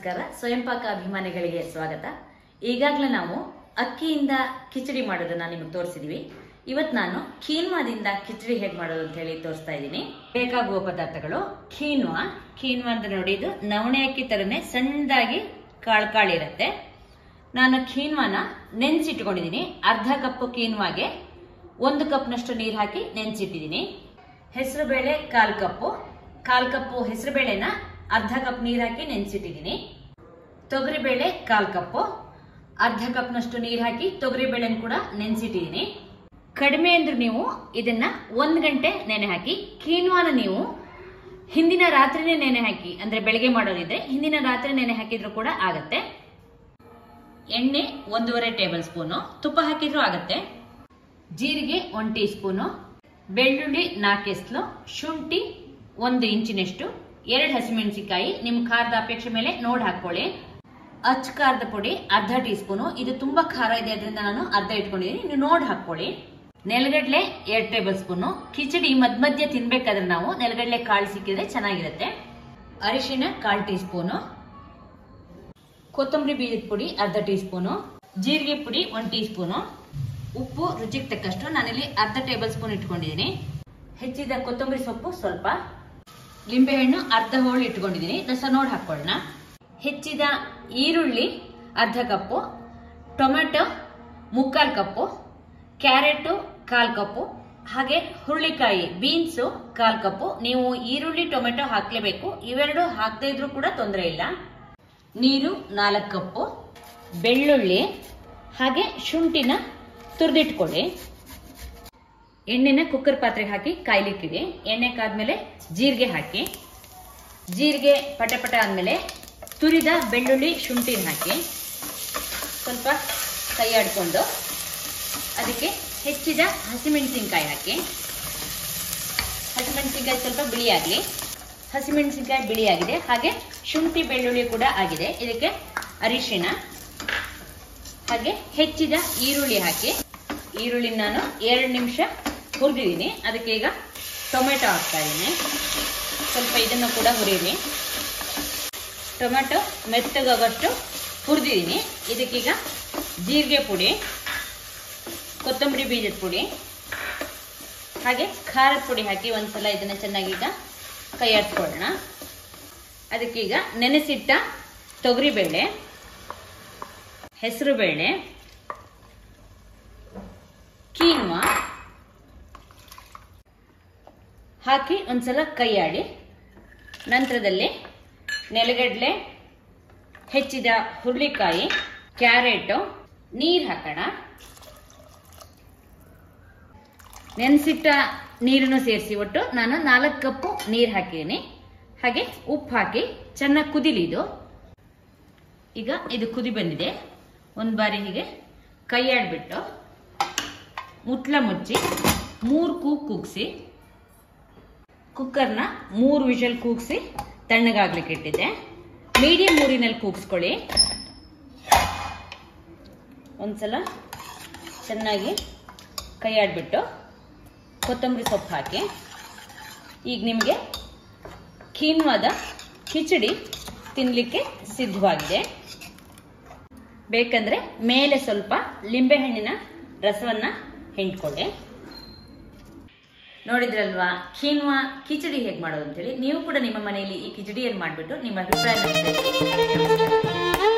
ನಮಸ್ಕಾರ ಸ್ವಯಂ ಪಾಕ ಅಭಿಮಾನಿಗಳಿಗೆ ಸ್ವಾಗತ ಈಗಾಗಲೇ ನಾವು ಅಕ್ಕಿಯಿಂದ ಕಿಚಡಿ ಮಾಡೋದನ್ನ ನಿಮಗೆ ತೋರಿಸಿದೀವಿ ಇವತ್ತು ನಾನು ಕೀನ್ವಾದಿಂದ ಕಿಚಡಿ ಹೇಗೆ ಮಾಡೋದು ಅಂತ ಹೇಳಿ ತೋರಿಸ್ತಾ ಇದ್ದೀನಿ ಬೇಕಾಗುವ ಪದಾರ್ಥಗಳು ಕೀನ್ವಾ ಕೀನ್ವಾ ಅಂತ ನೋಡಿ ಇದು ನವಣೆ ಅಕ್ಕಿ ತರನೇ ಸಣ್ಣದಾಗಿ ಕಾಳು ಕಾಳು ಇರುತ್ತೆ ನಾನು ಕೀನ್ವಾನ ನೆನೆಸಿಟ್ಕೊಂಡಿದ್ದೀನಿ ಅರ್ಧ ಕಪ್ ಕೀನ್ವಾಗೆ ಒಂದು ಕಪ್ನಷ್ಟು ನೀರು ಹಾಕಿ ನೆನೆಸಿಟ್ಟಿದ್ದೀನಿ ಹೆಸರುಬೇಳೆ ಕಾಲ್ ಕಪ್ಪು ಕಾಲ್ ಕಪ್ಪು ಹೆಸರುಬೇಳೆನ ಅರ್ಧ ಕಪ್ ನೀರು ಹಾಕಿ ನೆನೆಸಿಟ್ಟಿದ್ದೀನಿ ತೊಗರಿಬೇಳೆ ಕಾಲ್ ಕಪ್ಪು ಅರ್ಧ ಕಪ್ನಷ್ಟು ನೀರು ಹಾಕಿ ತೊಗರಿಬೇಳೆನ ಕೂಡ ನೆನೆಸಿಟ್ಟಿದ್ದೀನಿ ಕಡಿಮೆ ಅಂದ್ರೆ ನೀವು ಇದನ್ನ ಒಂದ್ ಗಂಟೆ ನೆನೆ ಹಾಕಿ ಕೀನ್ವಾನ ನೀವು ಹಿಂದಿನ ರಾತ್ರಿನೇ ನೆನೆ ಹಾಕಿ ಅಂದ್ರೆ ಬೆಳಗ್ಗೆ ಮಾಡೋದಿದ್ರೆ ಹಿಂದಿನ ರಾತ್ರಿ ನೆನೆ ಹಾಕಿದ್ರು ಕೂಡ ಆಗತ್ತೆ ಎಣ್ಣೆ ಒಂದೂವರೆ ಟೇಬಲ್ ಸ್ಪೂನು ತುಪ್ಪ ಹಾಕಿದ್ರು ಆಗತ್ತೆ ಜೀರಿಗೆ ಒಂದು ಟೀ ಸ್ಪೂನು ಬೆಳ್ಳುಳ್ಳಿ ನಾಲ್ಕು ಎಸ್ಲು ಶುಂಠಿ ಒಂದು ಇಂಚಿನಷ್ಟು ಎರಡು ಹಸಿಮೆಣಸಿಕಾಯಿ ನಿಮ್ಮ ಖಾರದ ಅಪೇಕ್ಷೆ ಮೇಲೆ ನೋಡಿ ಹಾಕೊಳ್ಳಿ ಅಚ್ಚ ಖಾರದ ಪುಡಿ ಅರ್ಧ ಟೀ ಸ್ಪೂನು ಇದು ತುಂಬಾ ಖಾರ ಇದೆ ಅದರಿಂದ ನಾನು ಅರ್ಧ ಇಟ್ಕೊಂಡಿದ್ದೀನಿ ನೀವು ನೋಡಿ ಹಾಕೊಳ್ಳಿ ನೆಲಗಡ್ಲೆ ಎರಡು ಟೇಬಲ್ ಸ್ಪೂನು ಕಿಚಡಿ ಮಧ್ಯ ಮಧ್ಯ ತಿನ್ಬೇಕಾದ್ರೆ ನಾವು ನೆಲಗಡ್ಲೆ ಕಾಳು ಸಿಕ್ಕಿದ್ರೆ ಚೆನ್ನಾಗಿರುತ್ತೆ ಅರಿಶಿನ ಕಾಲ್ ಟೀ ಸ್ಪೂನು ಕೊತ್ತಂಬರಿ ಬೀಜದ ಪುಡಿ ಅರ್ಧ ಟೀ ಸ್ಪೂನು ಜೀರಿಗೆ ಪುಡಿ ಒಂದು ಟೀ ಸ್ಪೂನು ಉಪ್ಪು ರುಚಿಗೆ ತಕ್ಕಷ್ಟು ನಾನಿಲ್ಲಿ ಅರ್ಧ ಟೇಬಲ್ ಸ್ಪೂನ್ ಇಟ್ಕೊಂಡಿದ್ದೀನಿ ಹೆಚ್ಚಿದ ಕೊತ್ತಂಬರಿ ಸೊಪ್ಪು ಸ್ವಲ್ಪ ಲಿಂಬೆಹಣ್ಣು ಅರ್ಧ ಹೋಳು ಇಟ್ಕೊಂಡಿದ್ದೀನಿ ರಸ ನೋಡಿ ಹಾಕೊಳ್ಳೋಣ ಹೆಚ್ಚಿದ ಈರುಳ್ಳಿ ಅರ್ಧ ಕಪ್ಪು ಟೊಮೆಟೊ ಮುಕ್ಕಾಲು ಕಪ್ಪು ಕ್ಯಾರೆಟು ಕಾಲ್ ಕಪ್ಪು ಹಾಗೆ ಹುರುಳಿಕಾಯಿ ಬೀನ್ಸು ಕಾಲ್ ಕಪ್ಪು ನೀವು ಈರುಳ್ಳಿ ಟೊಮೆಟೊ ಹಾಕ್ಲೇಬೇಕು ಇವೆರಡು ಹಾಕದೇ ಇದ್ರೂ ಕೂಡ ತೊಂದರೆ ಇಲ್ಲ ನೀರು ನಾಲ್ಕು ಕಪ್ಪು ಬೆಳ್ಳುಳ್ಳಿ ಹಾಗೆ ಶುಂಠಿನ ತುರಿದಿಟ್ಕೊಳ್ಳಿ ಎಣ್ಣೆನ ಕುಕ್ಕರ್ ಪಾತ್ರೆಗೆ ಹಾಕಿ ಕಾಯ್ಲಿಕ್ಕಿಡಿ ಎಣ್ಣೆ ಕಾದ್ಮೇಲೆ ಜೀರಿಗೆ ಹಾಕಿ ಜೀರಿಗೆ ಪಟ ಪಟ ಆದ್ಮೇಲೆ ತುರಿದ ಬೆಳ್ಳುಳ್ಳಿ ಶುಂಠಿನ ಹಾಕಿ ಸ್ವಲ್ಪ ಕೈ ಆಡ್ಕೊಂಡು ಅದಕ್ಕೆ ಹೆಚ್ಚಿದ ಹಸಿಮೆಣಸಿನ್ಕಾಯಿ ಹಾಕಿ ಹಸಿಮೆಣಸಿನ್ಕಾಯಿ ಸ್ವಲ್ಪ ಬಿಳಿಯಾಗಲಿ ಹಸಿಮೆಣಸಿನ್ಕಾಯಿ ಬಿಳಿಯಾಗಿದೆ ಹಾಗೆ ಶುಂಠಿ ಬೆಳ್ಳುಳ್ಳಿ ಕೂಡ ಆಗಿದೆ ಇದಕ್ಕೆ ಅರಿಶಿಣ ಹಾಗೆ ಹೆಚ್ಚಿದ ಈರುಳ್ಳಿ ಹಾಕಿ ಈರುಳ್ಳಿ ನಾನು ಎರಡು ನಿಮಿಷ ಹುರಿದಿದ್ದೀನಿ ಅದಕ್ಕೆ ಈಗ ಟೊಮೆಟೊ ಹಾಕ್ತಾ ಇದ್ದೀನಿ ಸ್ವಲ್ಪ ಇದನ್ನು ಕೂಡ ಹುರಿಯಿರಿ ಟೊಮೆಟೊ ಮೆತ್ತಗಾಗೋಷ್ಟು ಹುರಿದಿದ್ದೀನಿ ಇದಕ್ಕೀಗ ಜೀರಿಗೆ ಪುಡಿ ಕೊತ್ತಂಬರಿ ಬೀಜದ ಪುಡಿ ಹಾಗೆ ಖಾರದ ಪುಡಿ ಹಾಕಿ ಒಂದ್ಸಲ ಇದನ್ನು ಚೆನ್ನಾಗೀಗ ಕೈ ಆಡ್ಸ್ಕೊಳ್ಳೋಣ ಅದಕ್ಕೀಗ ನೆನೆಸಿಟ್ಟ ತೊಗರಿಬೇಳೆ ಹೆಸರುಬೇಳೆ ಕೀನ್ವಾ ಹಾಕಿ ಒಂದ್ಸಲ ಕೈ ಆಡಿ ನಂತರದಲ್ಲಿ ನೆಲಗಡಲೆ ಹೆಚ್ಚಿದ ಹುರುಳಿಕಾಯಿ ಕ್ಯಾರೆಟು ನೀರು ಹಾಕೋಣ ನೆನೆಸಿಟ್ಟ ನೀರನ್ನು ಸೇರಿಸಿ ಒಟ್ಟು ನಾನು ನಾಲ್ಕು ಕಪ್ಪು ನೀರು ಹಾಕಿದ್ದೀನಿ ಹಾಗೆ ಉಪ್ಪು ಹಾಕಿ ಚೆನ್ನಾಗಿ ಕುದಿಲಿ ಇದು ಈಗ ಇದು ಕುದಿ ಬಂದಿದೆ ಒಂದು ಬಾರಿ ಹೀಗೆ ಕೈ ಆಡ್ಬಿಟ್ಟು ಮುಟ್ಲ ಮುಚ್ಚಿ ಮೂರು ಕೂಗ್ ಕೂಗಿಸಿ ಕುಕ್ಕರ್ನ ಮೂರು ವಿಷಲ್ ಕೂಗಿಸಿ ತಣ್ಣಗಾಗ್ಲಿಕ್ಕೆ ಇಟ್ಟಿದ್ದೆ ಮೀಡಿಯಂ ಊರಿನಲ್ಲಿ ಕೂಗಿಸ್ಕೊಳ್ಳಿ ಒಂದ್ಸಲ ಚೆನ್ನಾಗಿ ಕೈ ಆಡ್ಬಿಟ್ಟು ಕೊತ್ತಂಬರಿ ಸೊಪ್ಪು ಹಾಕಿ ಈಗ ನಿಮಗೆ ಕೀನ್ವಾದ ಕಿಚಡಿ ತಿನ್ನಲಿಕ್ಕೆ ಸಿದ್ಧವಾಗಿದೆ ಬೇಕಂದ್ರೆ ಮೇಲೆ ಸ್ವಲ್ಪ ಲಿಂಬೆಹಣ್ಣಿನ ರಸವನ್ನ ಹಿಂಡ್ಕೊಳ್ಳಿ ನೋಡಿದ್ರಲ್ವಾ ಕೀನ್ವಾ ಕಿಚಡಿ ಹೇಗೆ ಮಾಡೋದು ಅಂತೇಳಿ ನೀವು ಕೂಡ ನಿಮ್ಮ ಮನೆಯಲ್ಲಿ ಈ ಕಿಚಡಿಯನ್ನು ಮಾಡಿಬಿಟ್ಟು ನಿಮ್ಮ ಅಭಿಪ್ರಾಯ